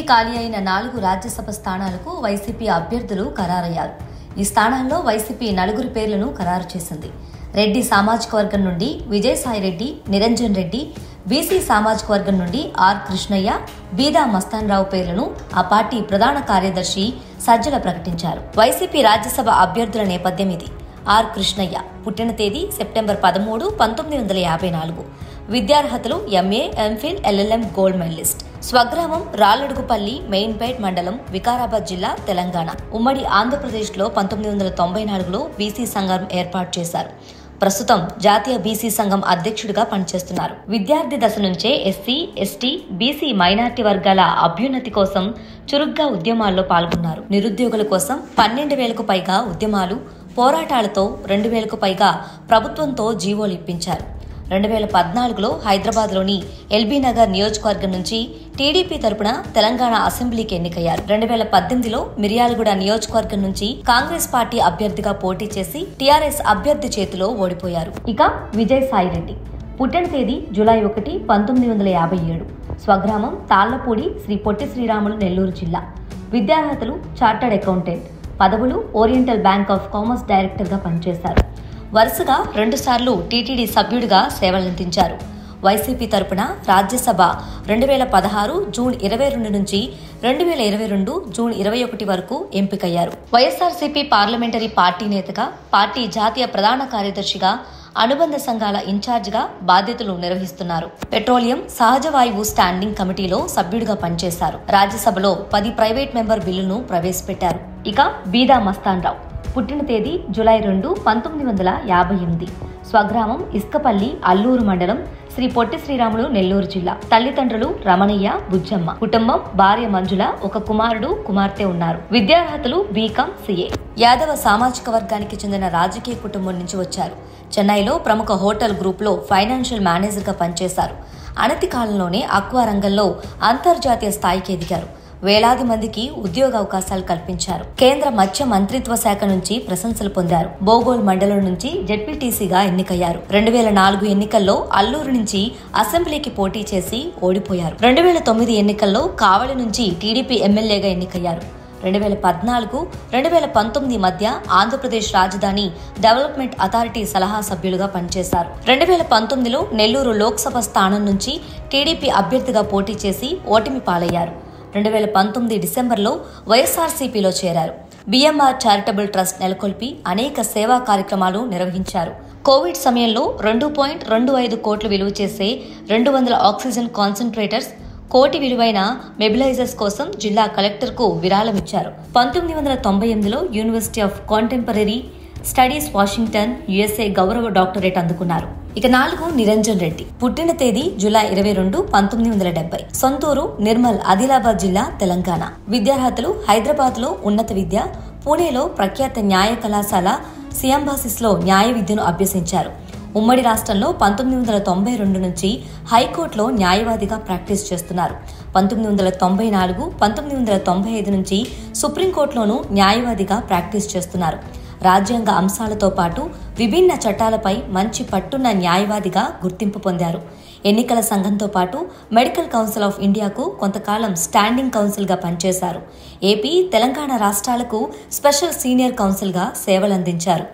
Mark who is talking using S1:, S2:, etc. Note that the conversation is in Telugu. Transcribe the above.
S1: ఖాళీ అయిన నాలుగు రాజ్యసభ స్థానాలకు వైసీపీ అభ్యర్థులు ఖరారయ్యారు ఈ స్థానాల్లో వైసీపీ నలుగురు పేర్లను ఖరారు చేసింది రెడ్డి సామాజిక వర్గం నుండి విజయసాయి రెడ్డి నిరంజన్ రెడ్డి బీసీ సామాజిక వర్గం నుండి ఆర్ కృష్ణయ్య బీదా మస్తాన్ రావు పేర్లను ఆ పార్టీ ప్రధాన కార్యదర్శి సజ్జల ప్రకటించారు వైసీపీ రాజ్యసభ అభ్యర్థుల నేపథ్యం ఇది ఆర్ కృష్ణయ్య పుట్టిన తేదీ సెప్టెంబర్ పదమూడు పంతొమ్మిది వందల యాభై నాలుగు విద్యార్హతలు MA MPhil LLM gold medalist స్వగ్రామం రాళ్లడుగుపల్లి మెయిన్పేట్ మండలం వికారాబాద్ జిల్లా తెలంగాణ ఉమ్మడి ఆంధ్రప్రదేశ్లో పంతొమ్మిది వందల తొంభై నాలుగులో బీసీ సంఘం ఏర్పాటు చేశారు ప్రస్తుతం జాతీయ బీసీ సంఘం అధ్యక్షుడిగా పనిచేస్తున్నారు విద్యార్థి దశ నుంచే ఎస్సీ ఎస్టీ బీసీ మైనార్టీ వర్గాల అభ్యున్నతి కోసం చురుగ్గా ఉద్యమాల్లో పాల్గొన్నారు నిరుద్యోగుల కోసం పన్నెండు వేలకు పైగా ఉద్యమాలు పోరాటాలతో రెండు వేలకు పైగా ప్రభుత్వంతో జీవోలు ఇప్పించారు రెండు వేల పద్నాలుగులో హైదరాబాద్లోని ఎల్బీ నగర్ నియోజకవర్గం నుంచి టీడీపీ తరపున తెలంగాణ అసెంబ్లీకి ఎన్నికయ్యారు రెండు వేల పద్దెనిమిదిలో మిర్యాలగూడ నియోజకవర్గం నుంచి కాంగ్రెస్ పార్టీ అభ్యర్థిగా పోటీ చేసి టీఆర్ఎస్ అభ్యర్థి చేతిలో ఓడిపోయారు ఇక విజయ్ సాయిరెడ్డి పుట్టిన తేదీ జూలై ఒకటి పంతొమ్మిది వందల యాభై ఏడు స్వగ్రామం తాళ్లపూడి శ్రీ పొట్టి శ్రీరాములు నెల్లూరు జిల్లా విద్యార్హతలు చార్టర్డ్ అకౌంటెంట్ పదవులు ఓరియంటల్ బ్యాంక్ ఆఫ్ కామర్స్ డైరెక్టర్గా పనిచేశారు వరుసగా రెండుసార్లు టీటీడీ సభ్యుడిగా సేవలందించారు వైసీపీ తరపున రాజ్యసభ రెండు వేల పదహారు జూన్ ఇరవై రెండు నుంచి రెండు వేల ఇరవై రెండు జూన్ ఇరవై ఒకటి వరకు ఎంపికయ్యారు వైఎస్ఆర్సీపీ పార్లమెంటరీ పార్టీ నేతగా పార్టీ జాతీయ ప్రధాన కార్యదర్శిగా అనుబంధ సంఘాల ఇన్ఛార్జిగా బాధ్యతలు నిర్వహిస్తున్నారు పెట్రోలియం సహజ వాయువు స్టాండింగ్ కమిటీలో సభ్యుడిగా పనిచేశారు రాజ్యసభలో పది ప్రైవేట్ మెంబర్ బిల్లును ప్రవేశపెట్టారు ఇక బీదా మస్తాన్ రావు పుట్టిన తేదీ జూలై రెండు పంతొమ్మిది వందల యాభై ఎనిమిది స్వగ్రామం ఇస్కపల్లి అల్లూరు మండలం శ్రీ పొట్టి శ్రీరాములు నెల్లూరు జిల్లా తల్లిదండ్రులు రమణయ్య బుజ్జమ్మ కుటుంబం భార్య మంజుల ఒక కుమారుడు కుమార్తె ఉన్నారు విద్యార్హతలు బీకాం సిఏ యాదవ సామాజిక వర్గానికి చెందిన రాజకీయ కుటుంబం నుంచి వచ్చారు చెన్నైలో ప్రముఖ హోటల్ గ్రూప్లో ఫైనాన్షియల్ మేనేజర్గా పనిచేశారు అనతి కాలంలోనే అక్వా రంగంలో అంతర్జాతీయ స్థాయికి ఎదిగారు వేలాది మందికి ఉద్యోగ అవకాశాలు కల్పించారు కేంద్ర మత్స్య మంత్రిత్వ శాఖ నుంచి ప్రశంసలు పొందారు బోగోల్ మండలం నుంచి జెడ్పీటీసీగా ఎన్నికయ్యారు రెండు వేల నాలుగు ఎన్నికల్లో అల్లూరు నుంచి అసెంబ్లీకి పోటీ చేసి ఓడిపోయారు రెండు వేల తొమ్మిది ఎన్నికల్లో కావలి నుంచి టీడీపీ ఎమ్మెల్యేగా ఎన్నికయ్యారు రెండు వేల పద్నాలుగు రెండు వేల పంతొమ్మిది మధ్య ఆంధ్రప్రదేశ్ రాజధాని డెవలప్మెంట్ అథారిటీ సలహా సభ్యులుగా పనిచేశారు రెండు వేల పంతొమ్మిదిలో నెల్లూరు లోక్సభ స్థానం నుంచి టీడీపీ అభ్యర్థిగా పోటీ చేసి ఓటమి పాలయ్యారు రెండు వేల పంతొమ్మిది డిసెంబర్లో వైఎస్ఆర్సీపీలో చేరారు బిఎంఆర్ చారిటబుల్ ట్రస్ట్ నెలకొల్పి అనేక సేవా కార్యక్రమాలు నిర్వహించారు కోవిడ్ సమయంలో రెండు పాయింట్ రెండు ఐదు కోట్లు విలువ చేసే రెండు వందల ఆక్సిజన్ కాన్సన్ట్రేటర్స్ కోటి విలువైన మెబిలైజర్స్ కోసం జిల్లా కలెక్టర్కు విరాళమిచ్చారు పంతొమ్మిది వందల తొంభై ఎనిమిదిలో university of contemporary studies Washington USA గౌరవ డాక్టరేట్ అందుకున్నారు ఇక నాలుగు నిరంజన్ రెడ్డి పుట్టిన తేదీ జూలై ఇరవై రెండు పంతొమ్మిది వందల డెబ్బై సొంతూరు నిర్మల్ ఆదిలాబాద్ జిల్లా తెలంగాణ విద్యార్హతలు హైదరాబాద్ లో ఉన్నత విద్య పూణేలో ప్రఖ్యాత న్యాయ కళాశాల సియాంబాసిస్ లో న్యాయ విద్యను అభ్యసించారు ఉమ్మడి రాష్ట్రంలో పంతొమ్మిది వందల తొంభై రెండు నుంచి హైకోర్టులో న్యాయవాదిగా ప్రాక్టీస్ చేస్తున్నారు పంతొమ్మిది వందల తొంభై నాలుగు పంతొమ్మిది వందల తొంభై ఐదు నుంచి సుప్రీంకోర్టులోనూ న్యాయవాదిగా ప్రాక్టీస్ చేస్తున్నారు రాజ్యాంగ అంశాలతో పాటు విభిన్న చట్టాలపై మంచి పట్టున్న న్యాయవాదిగా గుర్తింపు పొందారు ఎన్నికల సంఘంతో పాటు మెడికల్ కౌన్సిల్ ఆఫ్ ఇండియాకు కొంతకాలం స్టాండింగ్ కౌన్సిల్గా పనిచేశారు ఏపీ తెలంగాణ రాష్ట్రాలకు స్పెషల్ సీనియర్ కౌన్సిల్గా సేవలందించారు